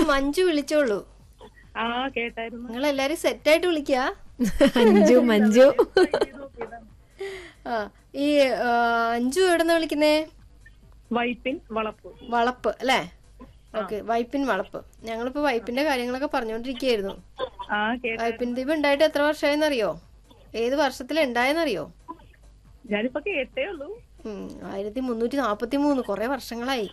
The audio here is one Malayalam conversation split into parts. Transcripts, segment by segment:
മഞ്ജു വിളിച്ചോളൂ ആ കേട്ടായിരുന്നു നിങ്ങൾ എല്ലാരും സെറ്റായിട്ട് വിളിക്കുക അഞ്ചു മഞ്ജു ആ ഈ ആ, അഞ്ജു എവിടെന്നാ വിളിക്കുന്നേ വൈപ്പിൻ വളപ്പ് വളപ്പ് അല്ലേ ഓക്കെ വൈപ്പിൻ വളപ്പ് ഞങ്ങളിപ്പോ വൈപ്പിന്റെ കാര്യങ്ങളൊക്കെ പറഞ്ഞുകൊണ്ടിരിക്കുകയായിരുന്നു ആ കേട്ട വൈപ്പിൻ ദ്വീപ് ഉണ്ടായിട്ട് എത്ര വർഷമായെന്നറിയോ ഏത് വർഷത്തിൽ ഉണ്ടായെന്നറിയോ ഞാനിപ്പോ കേട്ടേ ഉള്ളൂ ഉം, ആയിരത്തി മുന്നൂറ്റി നാപ്പത്തി മൂന്ന് കൊറേ വർഷങ്ങളായി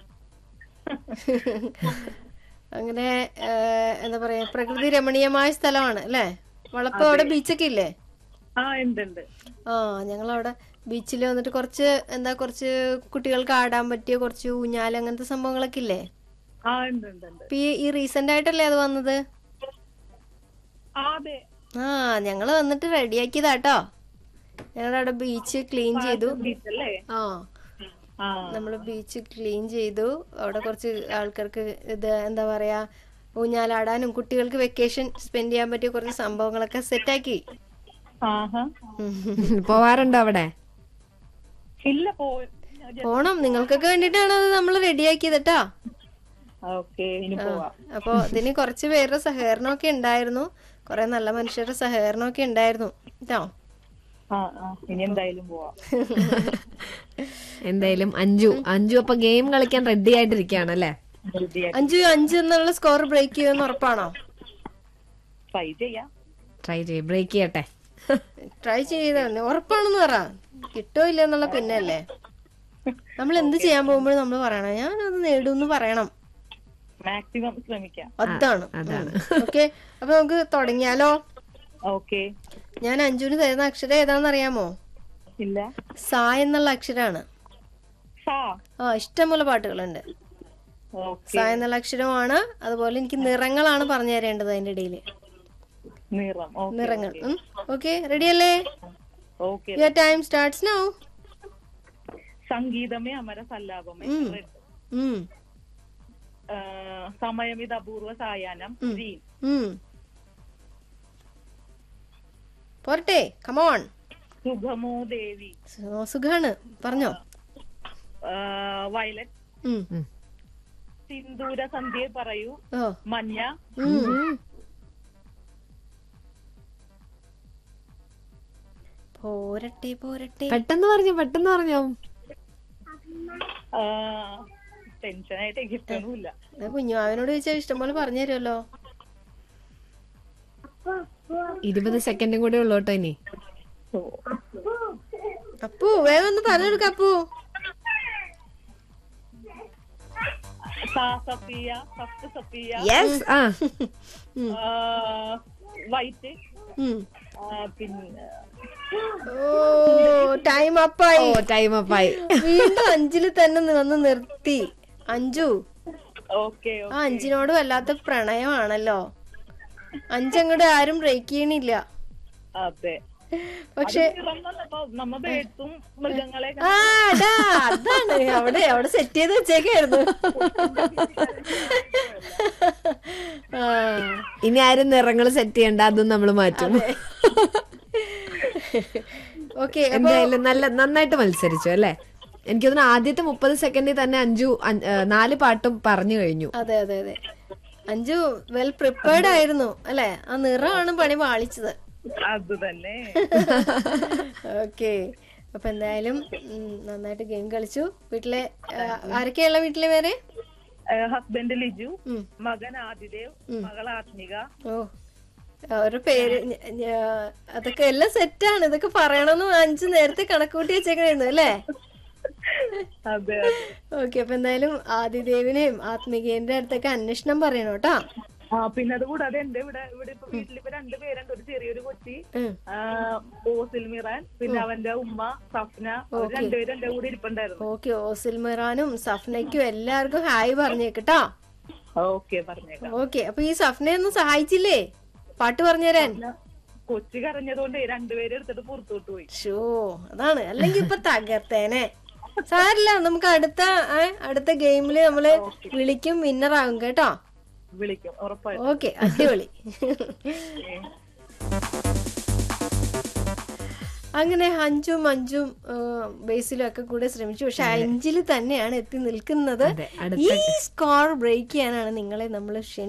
അങ്ങനെ ആ, എന്താ പറയാ പ്രകൃതി രമണീയമായ സ്ഥലമാണ് അല്ലേ വളപ്പ് അവിടെ ബീച്ചൊക്കെ ഇല്ലേ ആ ഉണ്ട് ഉണ്ട് ആ ഞങ്ങളവിടെ ബീച്ചിൽ വന്നിട്ട് കുറച്ച് എന്താ കുറച്ച് കുട്ടികൾക്ക് ആടാൻ പറ്റിയ കുറച്ച് ഊഞ്ഞാൽ അങ്ങനത്തെ സംഭവങ്ങളൊക്കെ ഇല്ലേ ആ ഉണ്ട് ഉണ്ട് ഉണ്ട് ഇപ്പൊ ഈ- ഈ റീസെന്റ് ആയിട്ടല്ലേ അത് വന്നത് ആ അതെ ആ ഞങ്ങള് വന്നിട്ട് റെഡിയാക്കിയതാട്ടോ ഞങ്ങളുടെ അവിടെ ബീച്ച് ക്ലീൻ ചെയ്തു ബീച്ചല്ലേ ആ ആ നമ്മൾ ബീച്ച് ക്ലീൻ ചെയ്തു അവിടെ കുറച്ച് ആൾക്കാർക്ക് ഇത് എന്താ പറയാ ഊഞ്ഞാലാടാനും കുട്ടികൾക്ക് വെക്കേഷൻ സ്പെൻഡ് ചെയ്യാൻ പറ്റിയ കുറച്ച് സംഭവങ്ങളൊക്കെ സെറ്റാക്കി ആഹാ പോവാറുണ്ടോ അവിടെ ഇല്ല പോ പോണം നിങ്ങൾക്കൊക്കെ വേണ്ടിയിട്ടാണ് അത് നമ്മൾ റെഡിയാക്കിയത് കേട്ടോ ഓക്കെ ഇനി പോവാ അപ്പൊ ഇതിന് കുറച്ച് പേരുടെ സഹകരണമൊക്കെ ഉണ്ടായിരുന്നു കുറെ നല്ല മനുഷ്യരുടെ സഹകരണമൊക്കെ ഉണ്ടായിരുന്നു കേട്ടോ ആ ആ ഇനി എന്തായാലും പോവാ എന്തായാലും അഞ്ചു അഞ്ചു അപ്പൊ ഗെയിം കളിക്കാൻ റെഡി ആയിട്ടിരിക്കുകയാണ് അല്ലേ റെഡിയാക്കി അഞ്ചു അഞ്ച് എന്നുള്ള സ്കോർ ബ്രേക്ക് ചെയ്യുമെന്ന് ഉറപ്പാണോ ട്രൈ ചെയ്യാം ട്രൈ ചെയ്യ് ബ്രേക്ക് ചെയ്യട്ടെ ട്രൈ ചെയ്ത ഉറപ്പാണെന്ന് പറ കിട്ടോ ഇല്ല എന്നുള്ള പിന്നെ അല്ലേ നമ്മൾ എന്ത് ചെയ്യാൻ പോകുമ്പോഴും നമ്മൾ പറയണം ഞാനത് നേടുമെന്ന് പറയണം മാക്സിമം ശ്രമിക്കാം അതാണ് അതാണ് ഓക്കെ അപ്പൊ നമുക്ക് തുടങ്ങിയാലോ ഓക്കെ ഞാൻ അഞ്ജുവിന് തരുന്ന അക്ഷരം ഏതാണെന്ന് അറിയാമോ ഇല്ല സാ എന്നുള്ള അക്ഷരമാണ് സാ ആ ഇഷ്ടംപോലെ പാട്ടുകളുണ്ട് ഓക്കെ സാ എന്നുള്ള അക്ഷരമാണ് അതുപോലെ എനിക്ക് നിറങ്ങളാണ് പറഞ്ഞു തരേണ്ടത് അതിന്റെ ഇടയിൽ നിറം ഓക്കെ നിറങ്ങൾ ഓക്കെ റെഡി അല്ലേ okay your time starts now സംഗീതമേ അമര സല്ലാപമേ ഉം. റെഡ്. ഉം ആ, സമയമിത് അപൂർവ സായാഹ്നം ഉം. ഗ്രീൻ ഉം പോരട്ടെ കമോൺ സുഖമോ ദേവി സുഖാണ് പറഞ്ഞോ ആ, വയലറ്റ് ഉം ഉം. സിന്ദൂര സന്ധ്യ പറയൂ ഓ മഞ്ഞ ഉം ഉം. പോരട്ടെ പോരട്ടെ പെട്ടെന്ന് പറഞ്ഞോ പെട്ടെന്ന് പറഞ്ഞോ ടെൻഷനായിട്ട് എനിക്ക് ഇഷ്ടമൊന്നുമില്ല ഇത് കുഞ്ഞുമാവനോട് ചോദിച്ചാൽ ഇഷ്ടംപോലെ പറഞ്ഞു തരുമല്ലോ ഇരുപത് സെക്കൻഡും കൂടെ ഉള്ളൂ കേട്ടോ ഇനി ഓ. അപ്പു വേഗം ഒന്ന് പറഞ്ഞു കൊടുക്ക അപ്പു സാ സഫിയ സഫ് സഫിയ യെസ് ആ വൈറ്റ് ഉം. പിന്നെ ഓ ടൈം അപ്പായി ഓ ടൈം അപ്പായി വീണ്ടും അഞ്ചില് തന്നെ നി- വന്ന് നിർത്തി അഞ്ചു ഓക്കെ ആ അഞ്ചിനോട് വല്ലാത്ത പ്രണയമാണല്ലോ അഞ്ചങ്ങോട്ട് ആരും ബ്രേക്ക് ചെയ്യണില്ല അതെ പക്ഷെ നിറം വന്നപ്പോ നമ്മ ബേഡ്സും മൃഗങ്ങളെ ആ അതാ അതാണ് അവിടെ അവിടെ സെറ്റ് ചെയ്ത് വെച്ചേക്കായിരുന്നു ആ ഇനി ആരും നിറങ്ങൾ സെറ്റ് ചെയ്യണ്ട അതും നമ്മൾ മാറ്റും ഓക്കെ എന്തായാലും നല്ല നന്നായിട്ട് മത്സരിച്ചു അല്ലേ എനിക്ക് തോന്നുന്നു ആദ്യത്തെ മുപ്പത് സെക്കൻഡിൽ തന്നെ അഞ്ചു അഞ്ച്- ഏ, നാല് പാട്ടും പറഞ്ഞു കഴിഞ്ഞു അതെ അതെ അതെ അഞ്ചു വെൽ പ്രിപ്പയർഡ് ആയിരുന്നു അല്ലെ ആ നിറമാണ് പണി പാളിച്ചത് അത് തന്നെ ഓക്കെ അപ്പൊ എന്തായാലും ഉം, നന്നായിട്ട് ഗെയിം കളിച്ചു വീട്ടിലെ ആ, ആരൊക്കെയുള്ള വീട്ടിലെ പേര് ഹസ്ബൻഡ് ലിജു ഉം. മകൻ ആദിദേവ് മകൾ ആത്മിക ഓ അവരുടെ പേര് ഞ- ഞ- അതൊക്കെ എല്ലാം സെറ്റാണ് ഇതൊക്കെ പറയണമെന്ന് അഞ്ചു നേരത്തെ കണക്കൂട്ടി വെച്ചേക്കണായിരുന്നു അല്ലേ അതെ ഓക്കെ അപ്പൊ എന്തായാലും ആദിദേവിനെയും ആത്മികേന്റെ അടുത്തൊക്കെ അന്വേഷണം പറയണം കേട്ടോ ആ പിന്നെ അത് കൂടാതെ എന്റെ ഇവിടെ ഇവിടെ ഇപ്പൊ വീട്ടിലിപ്പോ രണ്ട് പേരുണ്ട് ഒരു ചെറിയൊരു കൊച്ചി ഉം. ആ, ഓസിൽ മിറാൻ പിന്നെ അവന്റെ ഉമ്മ സഫ്ന അവർ രണ്ടുപേരും എന്റെ കൂടെ ഇരിപ്പുണ്ടായിരുന്നു ഓക്കെ ഓസിൽ മിറാനും സഫ്നയ്ക്കും എല്ലാവർക്കും ഹായ് പറഞ്ഞേക്കട്ടോ ഓക്കെ പറഞ്ഞേക്കാം ഓക്കെ അപ്പൊ ഈ സഫ്നെ ഒന്നും സഹായിച്ചില്ലേ പാട്ട് പറഞ്ഞുതരാൻ കൊച്ചി കരഞ്ഞതുകൊണ്ട് രണ്ടുപേരും എടുത്തിട്ട് പുറത്തോട്ട് പോയി ഷോ അതാണ് അല്ലെങ്കിൽ ഇപ്പൊ തകർത്തേനെ സാരില്ല നമുക്ക് അടുത്ത ആ, അടുത്ത ഗെയിമില് നമ്മള് വിളിക്കും വിന്നർ ആകും കേട്ടോ വിളിക്കും ഉറപ്പായിട്ടും ഓക്കെ അടിപൊളി അങ്ങനെ അഞ്ചും അഞ്ചും ആ, ബേസിലും ഒക്കെ കൂടെ ശ്രമിച്ചു പക്ഷെ അഞ്ചില് തന്നെയാണ് എത്തി നിൽക്കുന്നത് അതെ, അടുത്ത ഈ സ്കോർ ബ്രേക്ക് ചെയ്യാനാണ് നിങ്ങളെ നമ്മൾ